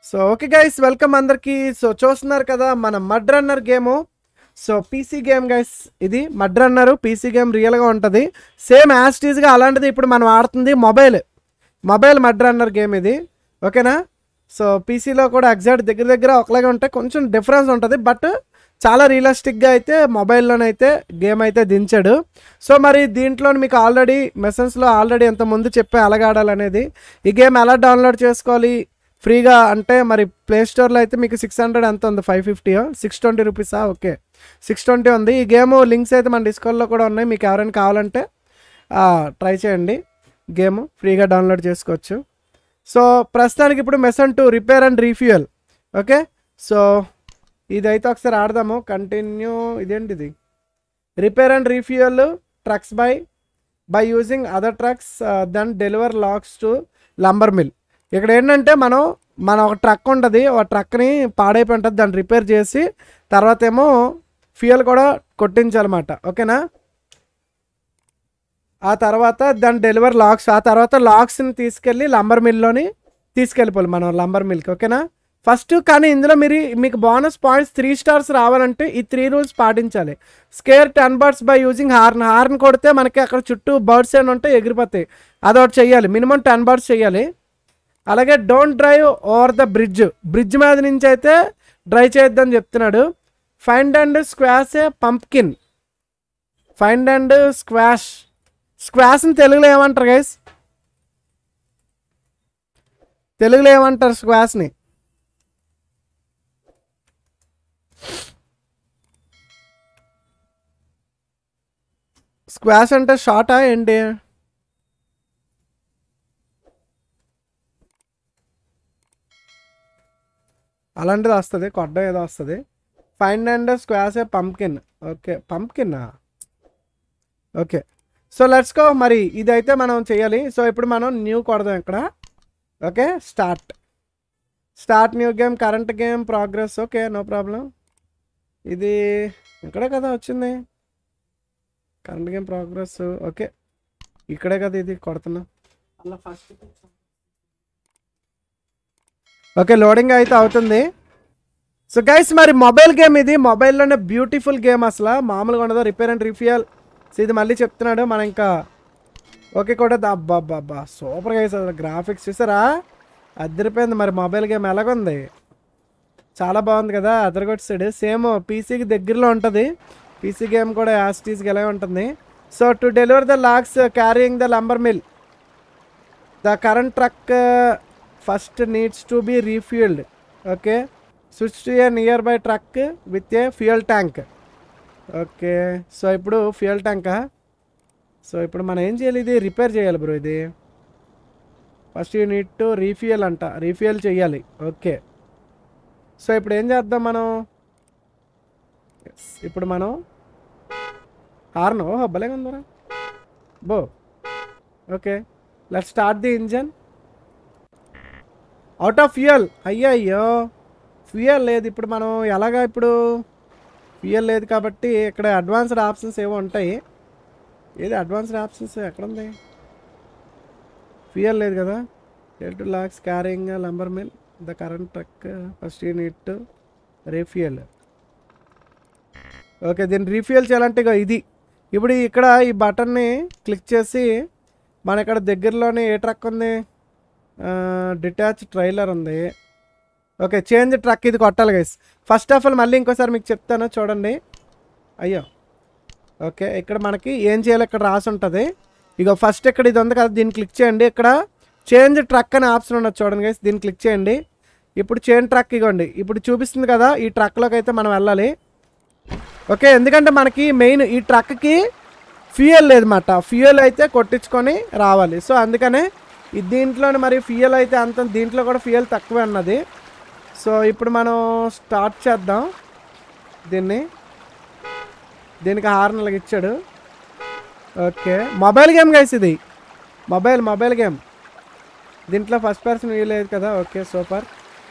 So okay guys welcome అందరికి so చూస్తున్నారు కదా మన mud runner game so PC game guys ఇది మడ్ రన్నర్ పీసీ గేమ్ రియల్గా ఉంటుంది సేమ్ యాస్టీజ్గా అలాంటిది ఇప్పుడు మనం ఆడుతుంది mobile mobile mud runner game ఇది ఓకేనా సో పీసీలో కూడా ఎగ్జాక్ట్ దగ్గర దగ్గర ఒకలాగే ఉంటాయి కొంచెం డిఫరెన్స్ ఉంటుంది బట్ చాలా రియలిస్టిక్గా అయితే మొబైల్లోనైతే గేమ్ అయితే దించాడు సో మరి దీంట్లో మీకు ఆల్రెడీ మెసేజ్లో ఆల్రెడీ ఎంత ముందు చెప్పే ఎలాగాడాలనేది ఈ గేమ్ ఎలా డౌన్లోడ్ చేసుకోవాలి ఫ్రీగా అంటే మరి ప్లే స్టోర్లో అయితే మీకు సిక్స్ హండ్రెడ్ ఎంత ఉంది ఫైవ్ ఫిఫ్టీ సిక్స్ ట్వంటీ రూపీసా ఓకే సిక్స్ ట్వంటీ ఉంది ఈ గేమ్ లింక్స్ అయితే మన డిస్కౌంట్లో కూడా ఉన్నాయి మీకు ఎవరైనా కావాలంటే ట్రై చేయండి గేమ్ ఫ్రీగా డౌన్లోడ్ చేసుకోవచ్చు సో ప్రస్తుతానికి ఇప్పుడు mission to repair and refuel okay so ఇదైతే ఒకసారి ఆడదాము కంటిన్యూ ఇదేంటి ఇది repair and refuel trucks by by using other trucks then deliver logs to lumber mill ఇక్కడ ఏంటంటే మనం మన ఒక ట్రక్ ఉంటుంది ఆ ట్రక్ని పాడైపోయి ఉంటుంది దాన్ని రిపేర్ చేసి తర్వాత ఏమో ఫ్యూయల్ కూడా కొట్టించాలన్నమాట ఓకేనా ఆ తర్వాత దాని డెలివర్ లాక్స్ ఆ తర్వాత లాక్స్ని తీసుకెళ్ళి లంబర్ మిల్లోని తీసుకెళ్ళిపోవాలి మనం లంబర్ మిల్కి ఓకేనా ఫస్ట్ కానీ ఇందులో మీరు మీకు బోనస్ పాయింట్స్ త్రీ స్టార్స్ రావాలంటే ఈ త్రీ రూల్స్ పాటించాలి scare ten birds by using horn horn కొడితే మనకి అక్కడ చుట్టూ బర్డ్స్ ఏమైనా ఉంటే ఎగిరిపోతాయి అదొకటి చెయ్యాలి మినిమం టెన్ బర్డ్స్ చేయాలి అలాగే don't drive over the bridge bridge మీద నుంచి అయితే డ్రైవ్ చేయొద్దని చెప్తున్నాడు find and squash a pumpkin find and squash స్క్వాష్ని తెలుగులో ఏమంటారు గైస్ తెలుగులో ఏమంటారు స్క్వాష్ని స్క్వాష్ అంటే షార్టా ఏంటి అలాంటిది వస్తుంది కొడ్డ ఏదో వస్తుంది find and squash a pumpkin okay పంప్కిన్నా ఓకే సో లెట్స్ గో మరి ఇదైతే మనం చేయాలి సో ఇప్పుడు మనం న్యూ కొడదాం ఇక్కడ okay start start new game current game progress okay no problem ఇది ఇక్కడే కదా వచ్చింది కరెంట్ గేమ్ ప్రోగ్రెస్ ఓకే ఇక్కడే కదా ఇది కొడుతున్నా అలా ఫస్ట్ ఓకే లోడింగ్ అయితే అవుతుంది సో గైస్ మరి మొబైల్ గేమ్ ఇది మొబైల్లోనే బ్యూటిఫుల్ గేమ్ అసలు మామూలుగా ఉండదు రిపేర్ అండ్ రిఫియల్ సో ఇది మళ్ళీ చెప్తున్నాడు మనం ఇంకా ఓకే కూడా అబ్బా అబ్బా సూపర్ గైస్ అసలు గ్రాఫిక్స్ చూసారా అదిరిపోయింది మరి మొబైల్ గేమ్ ఎలాగుంది చాలా బాగుంది కదా అదరగొట్టాడు సేమ్ పీసీకి దగ్గరలో ఉంటుంది పీసీ గేమ్ కూడా యాస్టీస్కి ఎలాగే ఉంటుంది so to deliver the logs carrying the lumber mill the current truck first needs to be refueled okay switch to a nearby truck with a fuel tank okay so ఇప్పుడు fuel ట్యాంకా so ఇప్పుడు మనం ఏం చేయాలి ఇది repair చేయాలి bro ఇది first you need to refuel అంట రీఫ్యూయల్ చేయాలి ఓకే సో ఇప్పుడు ఏం చేద్దాం మనం Yes, ఇప్పుడు మనం హార్న్ ఓహో భలేగా ఉందరా బో okay let start the engine out of fuel అయ్యో అయ్యో ఫ్యూయల్ లేదు ఇప్పుడు మనం ఎలాగా ఇప్పుడు ఫ్యూయల్ లేదు కాబట్టి ఇక్కడ అడ్వాన్స్డ్ ఆప్షన్స్ ఏవో ఉంటాయి ఏది అడ్వాన్స్డ్ ఆప్షన్స్ ఎక్కడ ఉంది ఫ్యూయల్ లేదు కదా ఎల్ to logs carrying lumber mill the current truck first you need refuel okay దీన్ని రీఫ్యూయల్ చేయాలంటే ఇగో ఇది ఇప్పుడు ఇక్కడ ఈ బటన్ని క్లిక్ చేసి మన ఇక్కడ దగ్గరలోనే ఏ ట్రక్ ఉంది డిటాచ్ ట్రైలర్ ఉంది ఓకే చేంజ్ ట్రక్ ఇది కొట్టాలి గైస్ ఫస్ట్ ఆఫ్ ఆల్ మళ్ళీ ఇంకోసారి మీకు చెప్తాను చూడండి అయ్యో ఓకే ఇక్కడ మనకి ఏం చేయాలి ఇక్కడ రాసి ఉంటుంది ఇక ఫస్ట్ ఇక్కడ ఇది ఉంది కదా దీన్ని క్లిక్ చేయండి ఇక్కడ చేంజ్ ట్రక్ అనే ఆప్షన్ ఉన్నది చూడండి గైస్ దీన్ని క్లిక్ చేయండి ఇప్పుడు చేంజ్ ట్రక్ ఇగోండి ఇప్పుడు చూపిస్తుంది కదా ఈ ట్రక్లోకి అయితే మనం వెళ్ళాలి ఓకే ఎందుకంటే మనకి మెయిన్ ఈ ట్రక్కి ఫ్యూయల్ లేదన్నమాట ఫ్యూయల్ అయితే కొట్టించుకొని రావాలి సో అందుకనే ఈ దీంట్లోనే మరి ఫ్యూయల్ అయితే అంత దీంట్లో కూడా ఫ్యూయల్ తక్కువే అన్నది సో ఇప్పుడు మనం స్టార్ట్ చేద్దాం దీన్ని దీనికి హార్న్ ఇచ్చాడు ఓకే మొబైల్ గేమ్ గైస్ ఇది మొబైల్ మొబైల్ గేమ్ దీంట్లో ఫస్ట్ పర్సన్ వ్యూ లేదు కదా okay super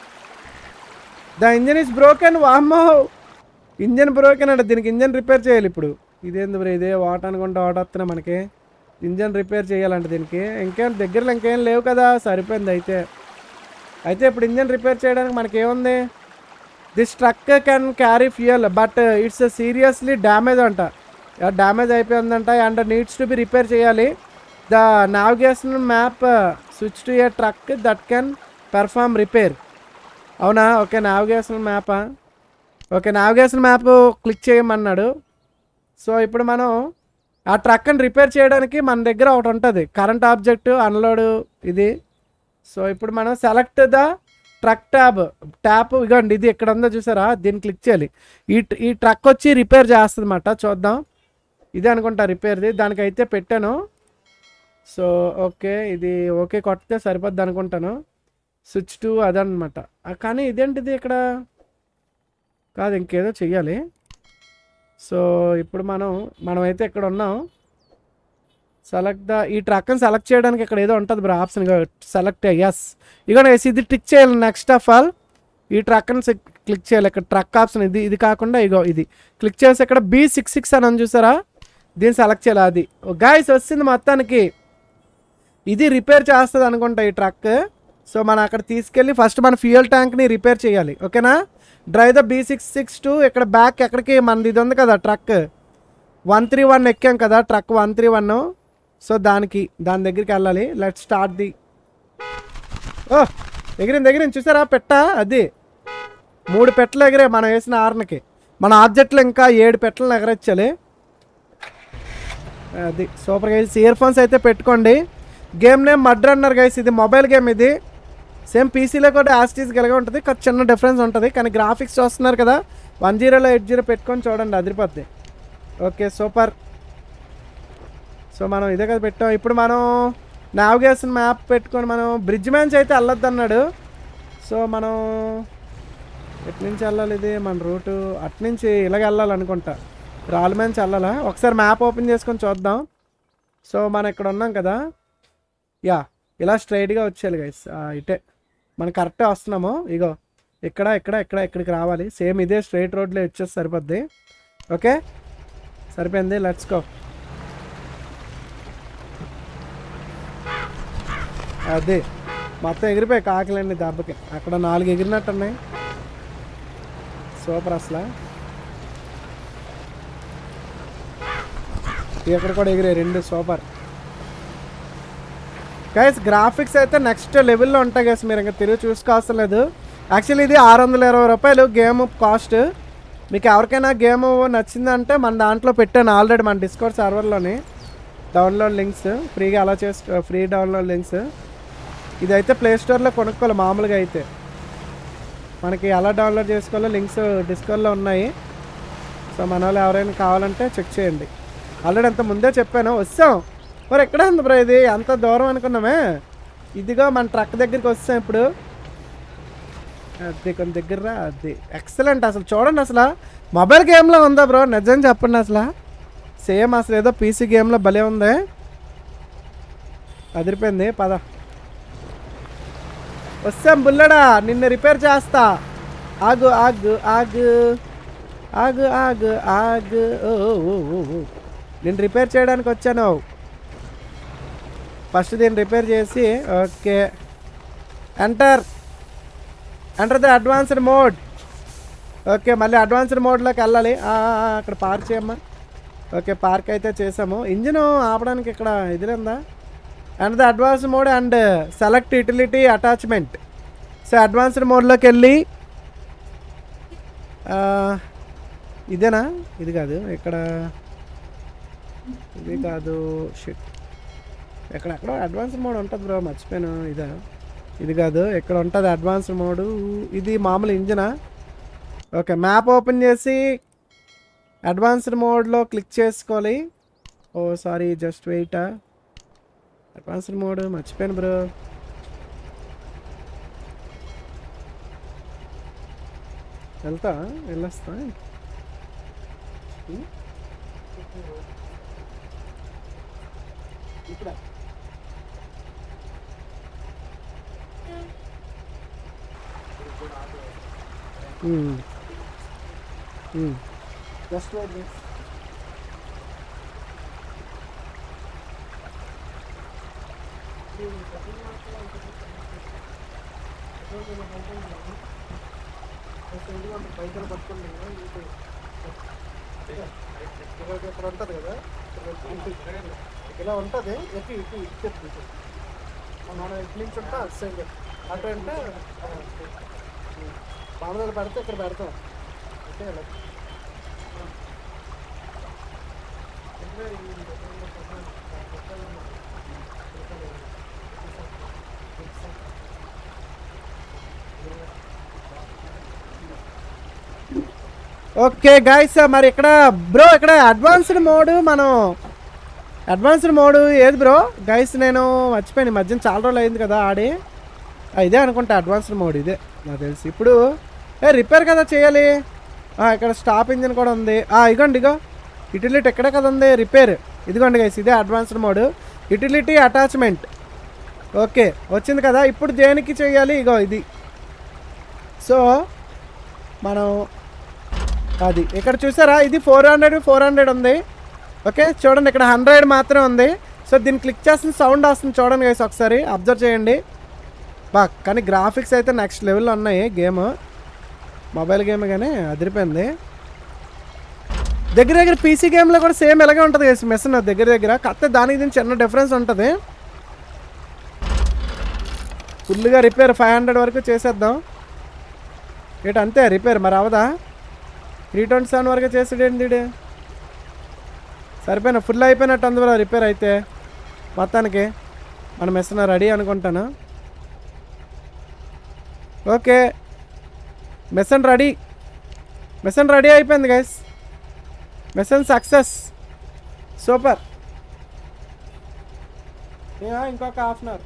the engine is broken వామ్మో ఇంజన్ బ్రోకెన్ అంటే దీనికి ఇంజన్ రిపేర్ చేయాలి ఇప్పుడు ఇదేంది బ్రో ఇదే వాట అనుకుంటే వాట వస్తున్నా మనకి ఇంజన్ రిపేర్ చేయాలంట దీనికి ఇంకేం దగ్గరలో ఇంకేం లేవు కదా సరిపోయింది అయితే అయితే ఇప్పుడు ఇంజన్ రిపేర్ చేయడానికి మనకి ఏముంది this truck can carry fuel but it's seriously damage అంట డ్యామేజ్ అయిపోయిందంట and needs to be repair చేయాలి the navigation map switch to a truck that can perform repair అవునా ఓకే నావిగేషన్ మ్యాపా ఓకే నావిగేషన్ మ్యాప్ క్లిక్ చేయమన్నాడు so ఇప్పుడు మనం ఆ ట్రక్ని repair చేయడానికి మన దగ్గర ఒకటి ఉంటుంది కరెంట్ ఆబ్జెక్ట్ అన్లోడ్ ఇది సో ఇప్పుడు మనం select the truck tab tap ఇగోండి ఇది ఇక్కడ ఉందో చూసారా దీన్ని క్లిక్ చేయాలి ఈ ఈ ట్రక్ వచ్చి రిపేర్ చేస్తుంది అన్నమాట చూద్దాం ఇదే అనుకుంటా రిపేర్ది దానికైతే పెట్టాను సో ఓకే ఇది ఓకే కొట్టితే సరిపోద్ది అనుకుంటాను స్విచ్ టు అదనమాట కానీ ఇదేంటిది ఇక్కడ కాదు ఇంకేదో చెయ్యాలి సో ఇప్పుడు మనం మనమైతే ఇక్కడ ఉన్నాం సెలెక్ట్ ద ఈ ట్రక్ని సెలెక్ట్ చేయడానికి ఇక్కడ ఏదో ఉంటుంది బ్రో ఆప్షన్ సెలెక్ట్ ఎస్ ఇక ఇది టిక్ చేయాలి నెక్స్ట్ ఆఫ్ ఆల్ ఈ ట్రక్ని క్లిక్ చేయాలి ఇక్కడ ట్రక్ ఆప్షన్ ఇది ఇది కాకుండా ఇగో ఇది క్లిక్ చేసి ఇక్కడ బీ సిక్స్ సిక్స్ అని ఉంది చూసారా దీన్ని సెలెక్ట్ చేయాలి అది గాయస్ వచ్చింది మొత్తానికి ఇది రిపేర్ చేస్తుంది అనుకుంటా ఈ ట్రక్ సో మనం అక్కడ తీసుకెళ్ళి ఫస్ట్ మన ఫ్యూయల్ ట్యాంక్ని రిపేర్ చేయాలి ఓకేనా drive the B six six two ఇక్కడ బ్యాక్ ఎక్కడికి మనది ఇది ఉంది కదా ట్రక్ వన్ త్రీ వన్ ఎక్కాం కదా truck one three one so దానికి దాని దగ్గరికి వెళ్ళాలి లెట్ స్టార్ట్ ది ఓ ఎగిరింది ఎగిరింది చూసారా పెట్ట అది మూడు పెట్టలు ఎగిరే మనం వేసిన ఆర్నకి మన ఆబ్జెక్ట్లో ఇంకా ఏడు పెట్టలను ఎగరొచ్చాలి అది సూపర్ గైస్ ఇయర్ ఫోన్స్ అయితే పెట్టుకోండి game name mud runner guys ఇది మొబైల్ గేమ్ ఇది సేమ్ పీసీలో కూడా యాస్టీస్ గలగా ఉంటుంది కొంచెం చిన్న డిఫరెన్స్ ఉంటుంది కానీ గ్రాఫిక్స్ చూస్తున్నారు కదా వన్ జీరోలో ఎయిట్ జీరో పెట్టుకొని చూడండి అదిరిపోద్ది ఓకే సూపర్ సో మనం ఇదే కదా పెట్టాం ఇప్పుడు మనం నావిగేషన్ మ్యాప్ పెట్టుకొని మనం బ్రిడ్జ్ మ్యాన్స్ అయితే వెళ్ళొద్దు అన్నాడు సో మనం ఎటు నుంచి వెళ్ళాలి ఇది మన రూటు అటు నుంచి ఇలాగ వెళ్ళాలనుకుంటా రాళ్ళ నుంచి వెళ్ళాలా ఒకసారి మ్యాప్ ఓపెన్ చేసుకొని చూద్దాం సో మనం ఇక్కడ ఉన్నాం కదా యా ఇలా స్ట్రైట్గా వచ్చేయాలి గైస్ ఇటే మనం కరెక్టే వస్తున్నాము ఇగో ఇక్కడ ఇక్కడ ఇక్కడ ఇక్కడికి రావాలి సేమ్ ఇదే స్ట్రైట్ రోడ్లో వచ్చేసి సరిపోద్ది ఓకే సరిపోయింది లెట్స్ గో అది మొత్తం ఎగిరిపోయి కాకిలండి దెబ్బకి అక్కడ నాలుగు ఎగిరినట్టు ఉన్నాయి సూపర్ అసలు ఇక్కడ కూడా ఎగిరే రెండు సూపర్ గైస్ గ్రాఫిక్స్ అయితే నెక్స్ట్ లెవెల్లో ఉంటాయి గైస్ మీరు ఇంకా తిరిగి చూసుకోవసరం లేదు యాక్చువల్లీ ఇది ఆరు వందల ఇరవై రూపాయలు గేమ్ కాస్ట్ మీకు ఎవరికైనా గేమ్ నచ్చిందంటే మన దాంట్లో పెట్టాను ఆల్రెడీ మన డిస్కౌంట్ సర్వర్లోని డౌన్లోడ్ లింక్స్ ఫ్రీగా అలా చేసు ఫ్రీ డౌన్లోడ్ లింక్స్ ఇదైతే ప్లే స్టోర్లో కొనుక్కోవాలి మామూలుగా అయితే మనకి ఎలా డౌన్లోడ్ చేసుకోవాలో లింక్స్ డిస్కౌంట్లో ఉన్నాయి సో మన వాళ్ళు ఎవరైనా కావాలంటే చెక్ చేయండి ఆల్రెడీ అంత ముందే చెప్పాను వస్తాం మరి ఎక్కడ ఉంది బ్రో ఇది అంత దూరం అనుకున్నామే ఇదిగో మన ట్రక్ దగ్గరికి వస్తాం ఇప్పుడు అది కొంచెం దగ్గర రా, అది ఎక్సలెంట్ అసలు చూడండి అసలు మొబైల్ గేమ్లో ఉందా బ్రో నిజం చెప్పండి అసలు సేమ్ అసలు ఏదో పీసీ గేమ్లో భలే ఉంది అదిరిపోయింది పద వస్తాం బుల్లడా నిన్ను రిపేర్ చేస్తా ఆగు ఆగు ఆగు ఆగు ఆగు ఆగు ఓ ఓ, ఓ, ఓ, ఓ. నేను రిపేర్ చేయడానికి వచ్చాను ఫస్ట్ దీన్ని రిపేర్ చేసి okay enter enter the advanced mode okay మళ్ళీ అడ్వాన్స్డ్ మోడ్లోకి వెళ్ళాలి ఆ, ఆ, ఆ, అక్కడ పార్క్ చేయమ్మా ఓకే పార్క్ అయితే చేసాము ఇంజిన్ ఆపడానికి ఇక్కడ ఇది ఉందా and the advance mode and select utility attachment so advanced మోడ్లోకి వెళ్ళి ఆ, ఇదేనా ఇది కాదు ఇక్కడ ఇది కాదు షిట్ ఎక్కడెక్కడో అడ్వాన్స్ మోడ్ ఉంటుంది బ్రో మర్చిపోయాను ఇదా ఇది కాదు ఇక్కడ ఉంటుంది అడ్వాన్స్ మోడు ఇది మామూలు ఇంజనా ఓకే మ్యాప్ ఓపెన్ చేసి అడ్వాన్స్డ్ మోడ్లో క్లిక్ చేసుకోవాలి oh sorry just wait advanced mode మర్చిపోయాను బ్రో వెళ్తా వెళ్ళొస్తా జస్ట్ వెయిట్ బైక్ పట్టుకుంటుంది ఇక్కడ ఉంటుంది కదా ఇలా ఉంటుంది ఎక్కి ఇటు ఇచ్చేది మనం ఇటు నుంచి ఉంటే అటు సైడ్ అటు అంటే మామూలుగా పెడితే ఇక్కడ పెడతాం ఓకే ఇలా ఓకే గాయస్ మరి ఇక్కడ బ్రో ఇక్కడ అడ్వాన్స్డ్ మోడ్ మనం అడ్వాన్స్డ్ మోడ్ ఏది బ్రో గైస్ నేను మర్చిపోయాను ఈ మధ్యన చాలా రోజులు అయింది కదా ఆడి ఆ, ఇదే అనుకుంటా అడ్వాన్స్డ్ మోడ్ ఇదే నాకు తెలిసి ఇప్పుడు ఏ రిపేర్ కదా చేయాలి ఆ, ఇక్కడ స్టాప్ ఇంజిన్ కూడా ఉంది ఆ, ఇగోండి ఇగో యూటిలిటీ ఎక్కడే కదా ఉంది రిపేర్ ఇదిగోండి గైస్ ఇదే advanced mode utility attachment okay వచ్చింది కదా ఇప్పుడు దేనికి చేయాలి ఇగో ఇది సో మనం అది ఇక్కడ చూసారా ఇది ఫోర్ హండ్రెడ్ ఫోర్ హండ్రెడ్ ఉంది ఓకే చూడండి ఇక్కడ హండ్రెడ్ మాత్రమే ఉంది సో దీన్ని క్లిక్ చేసిన సౌండ్ వస్తుంది చూడండి గైస్ ఒకసారి అబ్జర్వ్ చేయండి బా కానీ గ్రాఫిక్స్ అయితే నెక్స్ట్ లెవెల్లో ఉన్నాయి గేమ్ మొబైల్ గేమ్ కానీ అదిరిపోయింది దగ్గర దగ్గర పీసీ గేమ్లో కూడా సేమ్ ఇలాగే ఉంటుంది గైస్ మెషిన్ దగ్గర దగ్గర కాకపోతే దానికి దీనికి చిన్న డిఫరెన్స్ ఉంటుంది ఫుల్గా రిపేర్ ఫైవ్ హండ్రెడ్ వరకు చేసేద్దాం ఏంటి అంతే రిపేర్ మరి అవదా త్రీ ట్వంటీ సెవెన్ వరకు చేసాడేంటి వీడు? సరిపోయినా ఫుల్ అయిపోయినట్టు అందువల్ల రిపేర్ అయితే మొత్తానికి మన మెషిన్ రెడీ అనుకుంటాను okay machine ready machine ready అయిపోయింది గైస్ మెషిన్ సక్సెస్ సూపర్ ఇంకొక half an hour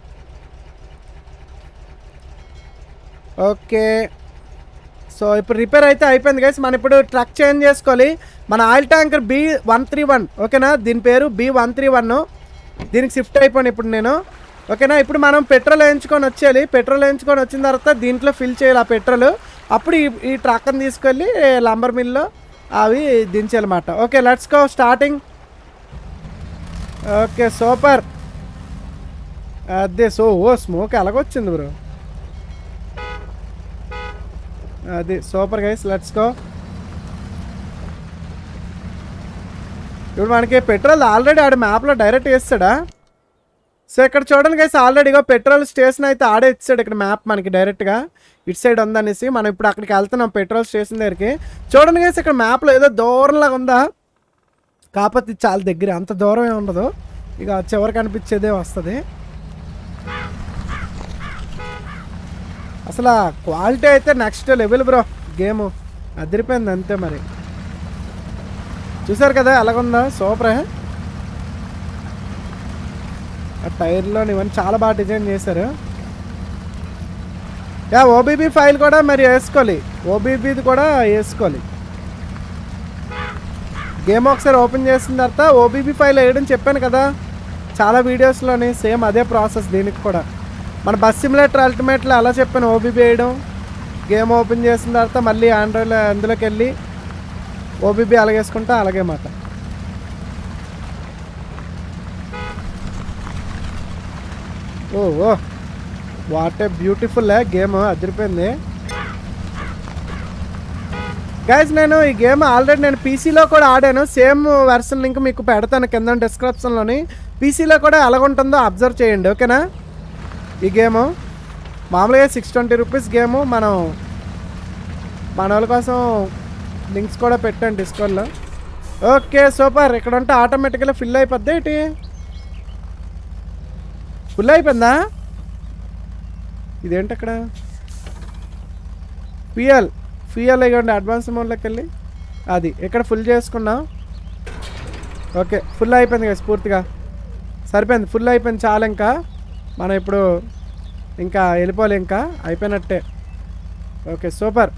okay so ఇప్పుడు రిపేర్ అయితే అయిపోయింది గైస్ మనం ఇప్పుడు ట్రక్ చేంజ్ చేసుకోవాలి మన oil tanker B one three one ఓకేనా దీని పేరు బి వన్ త్రీ వన్ దీనికి షిఫ్ట్ అయిపోయాను ఇప్పుడు నేను ఓకేనా ఇప్పుడు మనం పెట్రోల్ వేయించుకొని వచ్చేయాలి పెట్రోల్ వేయించుకొని వచ్చిన తర్వాత దీంట్లో ఫిల్ చేయాలి ఆ పెట్రోల్ అప్పుడు ఈ ఈ ట్రక్ని తీసుకెళ్ళి లంబర్ మిల్లో అవి దించాలన్నమాట okay let's go starting okay super అదే సో ఓ స్మోక్ ఎలాగొచ్చింది బ్రో అది సూపర్ గైస్ లెట్స్ గో ఇప్పుడు మనకి పెట్రోల్ ఆల్రెడీ ఆడ మ్యాప్లో డైరెక్ట్ వేస్తాడా సో ఇక్కడ చూడండి గైస్ ఆల్రెడీగా పెట్రోల్ స్టేషన్ అయితే ఆడే ఇచ్చాడు ఇక్కడ మ్యాప్ మనకి డైరెక్ట్గా ఇటు సైడ్ ఉందనేసి మనం ఇప్పుడు అక్కడికి వెళ్తున్నాం పెట్రోల్ స్టేషన్ దగ్గరికి చూడండి గైస్ ఇక్కడ మ్యాప్లో ఏదో దూరంలాగా ఉందా కాకపోతే ఇది చాలా దగ్గర అంత దూరం ఏమి ఉండదు ఇక చివరికి అనిపించేదే వస్తుంది అసలు క్వాలిటీ అయితే నెక్స్ట్ లెవెల్ బ్రో గేమ్ అదిరిపోయింది అంతే మరి చూసారు కదా ఎలాగుందా సూపరే ఆ టైర్లో ఇవన్నీ చాలా బాగా డిజైన్ చేశారు యా ఓబీబీ ఫైల్ కూడా మరి వేసుకోవాలి ఓబీబీది కూడా వేసుకోవాలి గేమ్ ఒకసారి ఓపెన్ చేసిన తర్వాత ఓబీబీ ఫైల్ వేయడం చెప్పాను కదా చాలా వీడియోస్లోని సేమ్ అదే ప్రాసెస్ దీనికి కూడా మన బస్ సిమ్యులేటర్ అల్టిమేట్లో అలా చెప్పాను ఓబీబీ వేయడం గేమ్ ఓపెన్ చేసిన తర్వాత మళ్ళీ ఆండ్రాయిడ్ అందులోకి వెళ్ళి ఓబీబీ అలాగేసుకుంటా అలాగే మాట oh oh what a beautiful game అదిరిపోయింది గైజ్ నేను ఈ గేమ్ ఆల్రెడీ నేను పీసీలో కూడా ఆడాను సేమ్ వెర్షన్ లింక్ మీకు పెడతాను కింద డిస్క్రిప్షన్లోని పీసీలో కూడా ఎలాగుంటుందో అబ్జర్వ్ చేయండి ఓకేనా ఈ గేము మామూలుగా సిక్స్ ట్వంటీ రూపీస్ గేము మనం మన వాళ్ళ కోసం లింక్స్ కూడా పెట్టాను డిస్కౌంట్లో ఓకే సూపర్ ఇక్కడ ఉంటే ఆటోమేటిక్గా ఫిల్ అయిపోద్ది ఏంటి ఫుల్ అయిపోయిందా ఇదేంటి అక్కడ ఫ్యూయల్ ఫ్యూయల్ ఇవ్వండి అడ్వాన్స్ అమౌంట్లోకి వెళ్ళి అది ఇక్కడ ఫుల్ చేసుకున్నాం ఓకే ఫుల్ అయిపోయింది కదా పూర్తిగా సరిపోయింది ఫుల్ అయిపోయింది చాలా ఇంకా మనం ఇప్పుడు ఇంకా వెళ్ళిపోవాలి ఇంకా అయిపోయినట్టే ఓకే సూపర్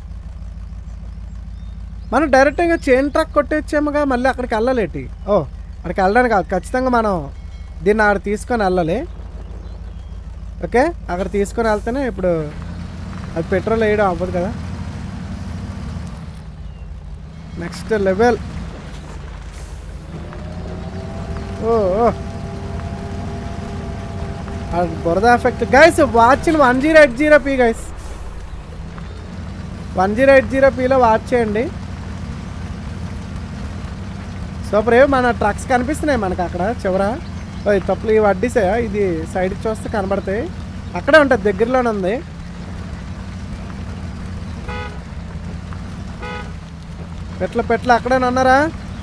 మనం డైరెక్ట్గా చైన్ ట్రక్ కొట్టేచ్చాముగా మళ్ళీ అక్కడికి వెళ్ళలేటి ఓ అక్కడికి వెళ్ళడానికి కాదు ఖచ్చితంగా మనం దీన్ని ఆడ తీసుకొని వెళ్ళాలి ఓకే అక్కడ తీసుకొని వెళ్తేనే ఇప్పుడు అది పెట్రోల్ వేయడం అవ్వదు కదా నెక్స్ట్ లెవెల్ ఓ ఓ. ఆ బురద effect guys watch one zero eight zero P guys one zero eight zero పీలో వాచ్ చేయండి సూపర్ ఏవి మన ట్రక్స్ కనిపిస్తున్నాయి మనకు అక్కడ చివర ఓయ్ తప్పులు ఇవి అడ్డిసాయా ఇది సైడ్కి చూస్తే కనబడతాయి అక్కడే ఉంటుంది దగ్గరలోనే ఉంది పెట్ల పెట్ల అక్కడేనా ఉన్నారా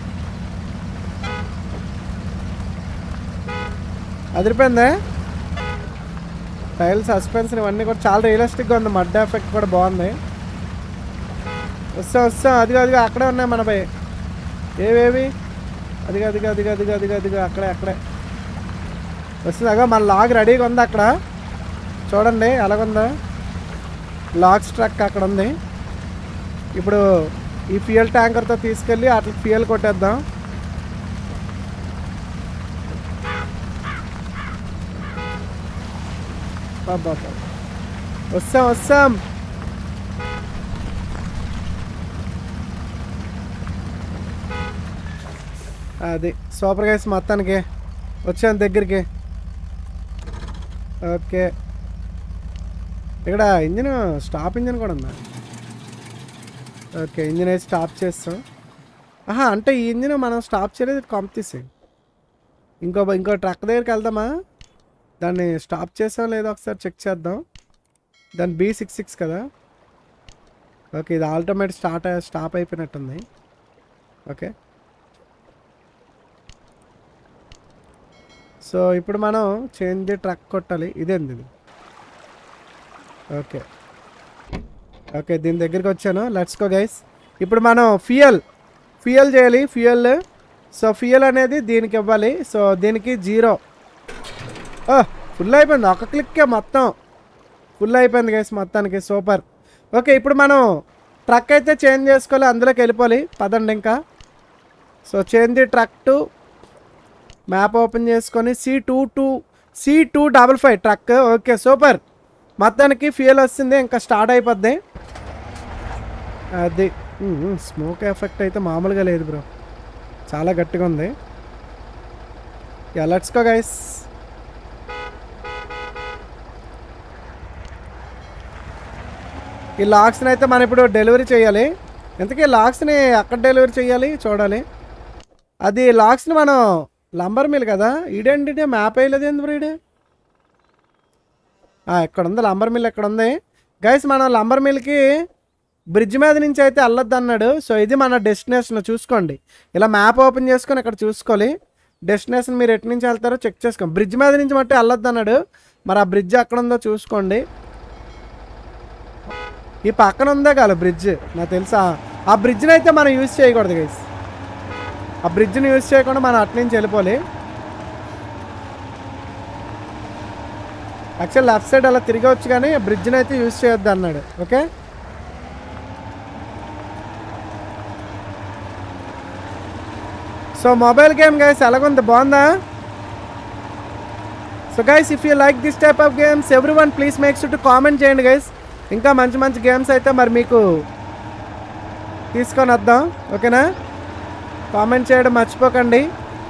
అదిరిపోయిందే టైల్ సస్పెన్షన్ ఇవన్నీ కూడా చాలా రియలిస్టిక్గా ఉంది మడ్ ఎఫెక్ట్ కూడా బాగుంది వస్తాం వస్తాం అదిగో అదిగో అక్కడే ఉన్నాయి మన భయ్ ఏవేవి అదిగో అదిగో అదిగో అదిగో అదిగో అదిగో అక్కడే అక్కడే వస్తుంది అగో మన లాగ్ రెడీగా ఉంది అక్కడ చూడండి ఎలాగుందో లాగ్స్ ట్రక్ అక్కడ ఉంది ఇప్పుడు ఈ ఫ్యూయల్ ట్యాంకర్తో తీసుకెళ్ళి అట్లా ఫ్యూయల్ కొట్టేద్దాం బాబా వస్తాం వస్తాం అది సూపర్ గైస్ మొత్తానికి వచ్చాను దగ్గరికి ఓకే ఇక్కడ ఇంజిన్ స్టాప్ ఇంజిన్ కూడా ఉందా ఓకే ఇంజిన్ వేసి స్టాప్ చేస్తాం ఆహా అంటే ఈ ఇంజిన్ మనం స్టాప్ చేయలేదు కాంపిటీసే ఇంకో ఇంకో ట్రక్ దగ్గరికి వెళ్దామా దాన్ని స్టాప్ చేసాం లేదో ఒకసారి చెక్ చేద్దాం దాని బీ సిక్స్ సిక్స్ కదా ఓకే ఇది ఆల్టోమేట్ స్టార్ట్ స్టాప్ అయిపోయినట్టుంది ఓకే సో ఇప్పుడు మనం చేంజ్ ది ట్రక్ కొట్టాలి ఇదేంది ఇది ఓకే ఓకే దీని దగ్గరికి వచ్చాను లెట్స్ గో గైస్ ఇప్పుడు మనం ఫ్యూయల్ ఫ్యూయల్ చేయాలి ఫ్యూయల్ సో ఫ్యూయల్ అనేది దీనికి ఇవ్వాలి సో దీనికి జీరో ఫుల్ అయిపోయింది ఒక క్లిక్కే మొత్తం ఫుల్ అయిపోయింది గైస్ మొత్తానికి సూపర్ ఓకే ఇప్పుడు మనం ట్రక్ అయితే చేంజ్ చేసుకోవాలి అందులోకి వెళ్ళిపోవాలి పదండి ఇంకా so change the truck to map open చేసుకొని C two two C two double five truck okay super మొత్తానికి ఫ్యూయల్ వస్తుంది ఇంకా స్టార్ట్ అయిపోద్ది అది స్మోక్ ఎఫెక్ట్ అయితే మామూలుగా లేదు బ్రో చాలా గట్టిగా ఉంది యా లెట్స్ గో గైస్ ఈ లాక్స్ని అయితే మనం ఇప్పుడు డెలివరీ చేయాలి ఇంతకీ లాక్స్ని ఎక్కడ డెలివరీ చేయాలి చూడాలి అది లాక్స్ని మనం లంబర్ మిల్ కదా ఈడేంటి మ్యాప్ వేయలేదు ఎందుకు ఈడే ఎక్కడ ఉంది లంబర్ మిల్ ఎక్కడ ఉంది గైస్ మనం లంబర్ మిల్కి బ్రిడ్జ్ మీద నుంచి అయితే వెళ్ళొద్దు అన్నాడు సో ఇది మన డెస్టినేషన్ చూసుకోండి ఇలా మ్యాప్ ఓపెన్ చేసుకొని ఇక్కడ చూసుకోవాలి డెస్టినేషన్ మీరు ఎటు నుంచి వెళ్తారో చెక్ చేసుకోండి బ్రిడ్జ్ మీద నుంచి మట్టి వెళ్ళొద్దు అన్నాడు మరి ఆ బ్రిడ్జ్ ఎక్కడ ఉందో చూసుకోండి ఈ పక్కన ఉందే కాదు బ్రిడ్జ్ నాకు తెలుసా ఆ బ్రిడ్జ్ని అయితే మనం యూజ్ చేయకూడదు గైస్ ఆ బ్రిడ్జ్ని యూజ్ చేయకుండా మనం అటు నుంచి వెళ్ళిపోవాలి యాక్చువల్ లెఫ్ట్ సైడ్ అలా తిరగవచ్చు కానీ బ్రిడ్జ్ని అయితే యూజ్ చేయొద్దు అన్నాడు okay so mobile game guys ఎలాగుంది బాగుందా so guys if you like this type of games every one please makes to comment చేయండి గైస్ ఇంకా మంచి మంచి గేమ్స్ అయితే మరి మీకు తీసుకొని వద్దాం ఓకేనా కామెంట్ చేయడం మర్చిపోకండి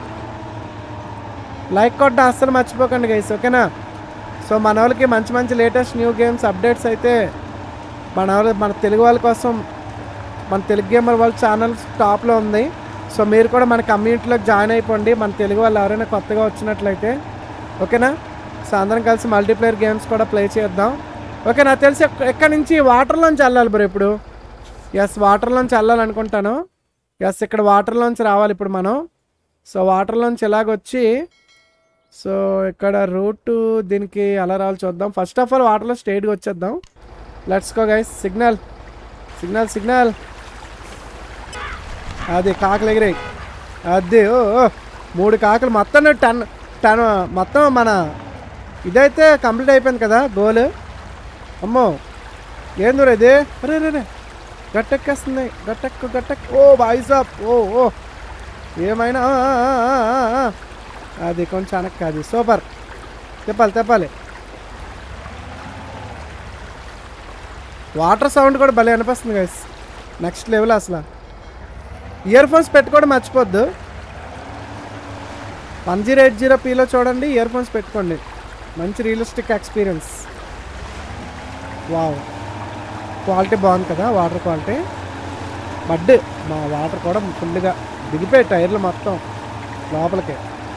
లైక్ కొట్టడం అస్సలు మర్చిపోకండి గైస్ ఓకేనా సో మన వాళ్ళకి మంచి మంచి లేటెస్ట్ న్యూ గేమ్స్ అప్డేట్స్ అయితే మన వాళ్ళు మన తెలుగు వాళ్ళ కోసం మన తెలుగు గేమర్ వాళ్ళ ఛానల్ టాప్లో ఉంది సో మీరు కూడా మన కమ్యూనిటీలోకి జాయిన్ అయిపోండి మన తెలుగు వాళ్ళు ఎవరైనా కొత్తగా వచ్చినట్లయితే ఓకేనా సో అందరం కలిసి మల్టీప్లేయర్ గేమ్స్ కూడా ప్లే చేద్దాం ఓకే నాకు తెలిసి ఎక్క- ఎక్కడి నుంచి వాటర్లోంచి వెళ్ళాలి బ్రో ఇప్పుడు ఎస్ వాటర్లోంచి వెళ్ళాలనుకుంటాను ఎస్ ఇక్కడ వాటర్లోంచి రావాలి ఇప్పుడు మనం సో వాటర్లోంచి ఎలాగొచ్చి సో ఇక్కడ రూట్ దీనికి ఎలా రావాలి చూద్దాం ఫస్ట్ ఆఫ్ ఆల్ వాటర్లో స్ట్రైట్గా వచ్చేద్దాం let's go guys signal signal signal అది కాకులు ఎగిరాయి అది ఓ ఓ, మూడు కాకులు మొత్తం టెన్ టెన్ మొత్తం మన ఇదైతే కంప్లీట్ అయిపోయింది కదా గోల్ అమ్మో ఏం దూరం ఇది అరే రే రే గట్టెక్కేస్తుంది గట్టెక్కు గట్టెక్ ఓ బాయిసాప్ ఓ ఓ ఏమైనా ఆ, ఆ, ఆ, ఆ, ఆ. అది కొంచెం వెనక్కి అది సూపర్ తిప్పాలి తిప్పాలి వాటర్ సౌండ్ కూడా భలే అనిపిస్తుంది గైస్ నెక్స్ట్ లెవెల్ అసలు ఇయర్ ఫోన్స్ పెట్టుకోవడం మర్చిపోద్దు వన్ జీరో ఎయిట్ జీరో పీలో చూడండి ఇయర్ ఫోన్స్ పెట్టుకోండి మంచి రియలిస్టిక్ ఎక్స్పీరియన్స్ వావ్ క్వాలిటీ బాగుంది కదా వాటర్ క్వాలిటీ మడ్ మా వాటర్ కూడా ఫుల్గా దిగిపోయాయి టైర్లు మొత్తం లోపలికి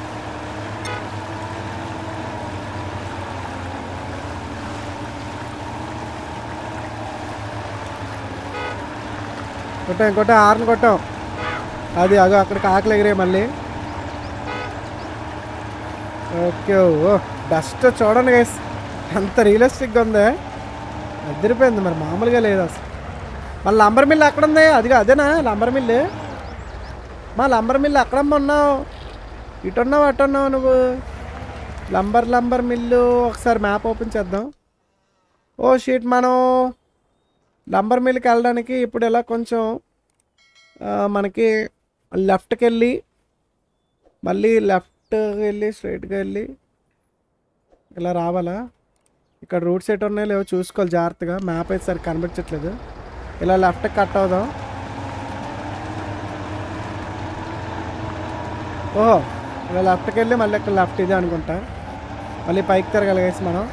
కొట్టాం కొట్టాం ఆర్ని కొట్టాం అది అగో అక్కడికి ఆకలి ఎగిరే మళ్ళీ ఓకే ఓ డస్ట్ చూడండి గైస్ ఎంత రియలిస్టిక్గా ఉందే అదిరిపోయింది మరి మామూలుగా లేదు అసలు మళ్ళీ లంబర్ మిల్లు ఎక్కడ ఉంది అదిగా అదేనా లంబర్ మిల్లు మా లంబర్ మిల్లు ఎక్కడమ్మా ఉన్నావు ఇటు ఉన్నావు అటు ఉన్నావు నువ్వు లంబర్ లంబర్ మిల్లు ఒకసారి మ్యాప్ ఓపెన్ చేద్దాం ఓ షీట్ మనం లంబర్ మిల్కి వెళ్ళడానికి ఇప్పుడు ఇలా కొంచెం ఆ, మనకి లెఫ్ట్కి వెళ్ళి మళ్ళీ లెఫ్ట్కి వెళ్ళి స్ట్రైట్గా వెళ్ళి ఇలా రావాలా ఇక్కడ రూట్స్ ఎటు ఉన్నాయో లేవో చూసుకోవాలి జాగ్రత్తగా మ్యాప్ అయితే సరి కనిపించట్లేదు ఇలా లెఫ్ట్ కట్ అవుదాం ఓహో ఇలా లెఫ్ట్కి వెళ్ళి మళ్ళీ ఇక్కడ లెఫ్ట్ ఇదే అనుకుంటా మళ్ళీ పైకి తిరగలిగేసి మనం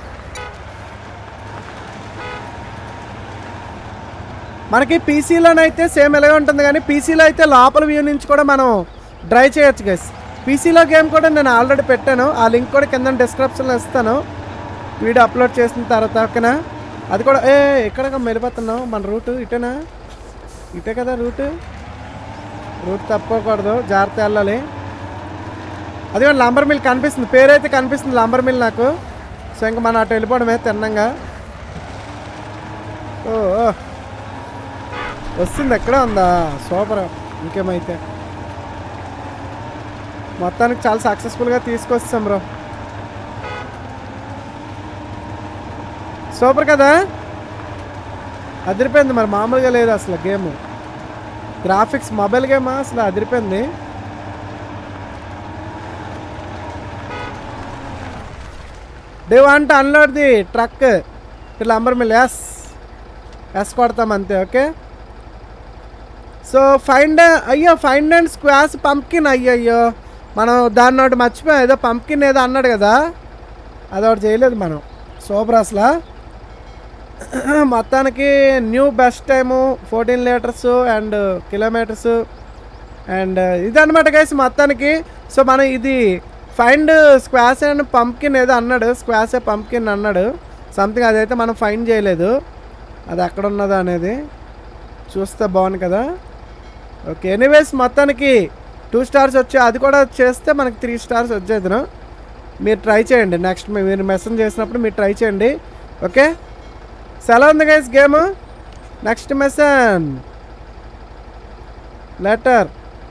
మనకి పీసీలోనైతే సేమ్ ఇలాగే ఉంటుంది కానీ పీసీలో అయితే లోపల వ్యూ నుంచి కూడా మనం డ్రై చేయొచ్చు గైస్ పీసీలో గేమ్ కూడా నేను ఆల్రెడీ పెట్టాను ఆ లింక్ కూడా కింద డిస్క్రిప్షన్లో ఇస్తాను వీడియో అప్లోడ్ చేసిన తర్వాత ఓకేనా అది కూడా ఏ ఎక్కడ వెళ్ళిపోతున్నావు మన రూట్ ఇటేనా ఇటే కదా రూట్ రూట్ తప్పకూడదు జాగ్రత్త వెళ్ళాలి అది కూడా లంబర్ మిల్ కనిపిస్తుంది పేరైతే కనిపిస్తుంది లంబర్ మిల్ నాకు సో ఇంకా మనం అటు వెళ్ళిపోవడమే తిన్నంగా ఓ ఓ. వస్తుంది ఎక్కడ ఉందా సూపర్ ఇంకేమైతే మొత్తానికి చాలా సక్సెస్ఫుల్గా తీసుకొస్తాం బ్రో సూపర్ కదా అదిరిపోయింది మరి మామూలుగా లేదు అసలు గేమ్ గ్రాఫిక్స్ మొబైల్ గేమ్ అసలు అదిరిపోయింది they want unload the truck lumber mill S S కొడతాం అంతే ఓకే సో ఫైండ్ అయ్యో ఫైండ్ అండ్ స్క్వాస్ పంప్కిన్ అయ్యయ్యో మనం దాన్ని ఒకటి మర్చిపోయాం ఏదో పంప్కిన్ ఏదో అన్నాడు కదా అది ఒకటి చేయలేదు మనం సూపర్ అసలు మొత్తానికి new best time fourteen litres and kilometres and ఇదన్నమాట గైస్ మొత్తానికి సో మనం ఇది ఫైండ్ స్క్వాస్ అండ్ పంప్కిన్ ఏదో అన్నాడు స్క్వాసే పంప్కిన్ అన్నాడు సంథింగ్ అదైతే మనం ఫైండ్ చేయలేదు అది ఎక్కడ ఉన్నదో అనేది చూస్తే బాగుంది కదా ఓకే ఎనీవేస్ మొత్తానికి టూ స్టార్స్ వచ్చాయి అది కూడా చేస్తే మనకి త్రీ స్టార్స్ వచ్చేదిను మీరు ట్రై చేయండి నెక్స్ట్ మీరు మెసేజ్ చేసినప్పుడు మీరు ట్రై చేయండి ఓకే సెలవు ఉంది guys game next mission letter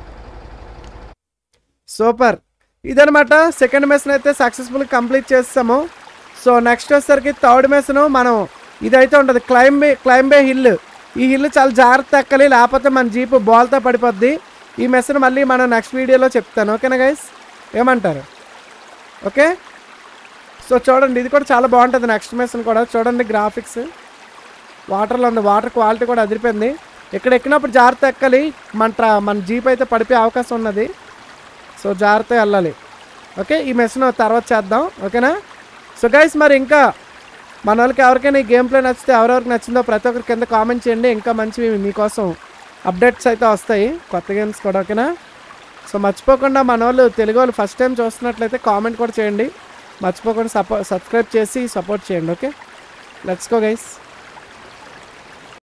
super ఇదనమాట సెకండ్ మెసన్ అయితే సక్సెస్ఫుల్ కంప్లీట్ చేస్తాము సో నెక్స్ట్ వచ్చేసరికి థర్డ్ మెసన్ మనం ఇదైతే ఉంటుంది క్లైంబే క్లైంబే హిల్ ఈ హిల్ చాలా జాగ్రత్త ఎక్కాలి లేకపోతే మన జీపు బాల్తో పడిపోద్ది ఈ మెసన్ మళ్ళీ మనం నెక్స్ట్ వీడియోలో చెప్తాను ఓకేనా గైస్ ఏమంటారు ఓకే సో చూడండి ఇది కూడా చాలా బాగుంటుంది నెక్స్ట్ మెసన్ కూడా చూడండి గ్రాఫిక్స్ వాటర్లో ఉంది వాటర్ క్వాలిటీ కూడా అదిరిపోయింది ఇక్కడ ఎక్కినప్పుడు జాగ్రత్త ఎక్కాలి మన ట్రా మన జీప్ అయితే పడిపోయే అవకాశం ఉన్నది సో జాగ్రత్త వెళ్ళాలి ఓకే ఈ మెస్ను తర్వాత చేద్దాం ఓకేనా సో గైస్ మరి ఇంకా మన వాళ్ళకి ఎవరికైనా ఈ గేమ్ ప్లే నచ్చితే ఎవరెవరికి నచ్చిందో ప్రతి ఒక్కరి కింద కామెంట్ చేయండి ఇంకా మంచివి మీకోసం అప్డేట్స్ అయితే వస్తాయి కొత్త గేమ్స్ కూడా ఓకేనా సో మర్చిపోకుండా మన వాళ్ళు తెలుగు వాళ్ళు ఫస్ట్ టైం చూస్తున్నట్లయితే కామెంట్ కూడా చేయండి మర్చిపోకుండా సపో సబ్స్క్రైబ్ చేసి సపోర్ట్ చేయండి ఓకే లెట్స్ గో గైస్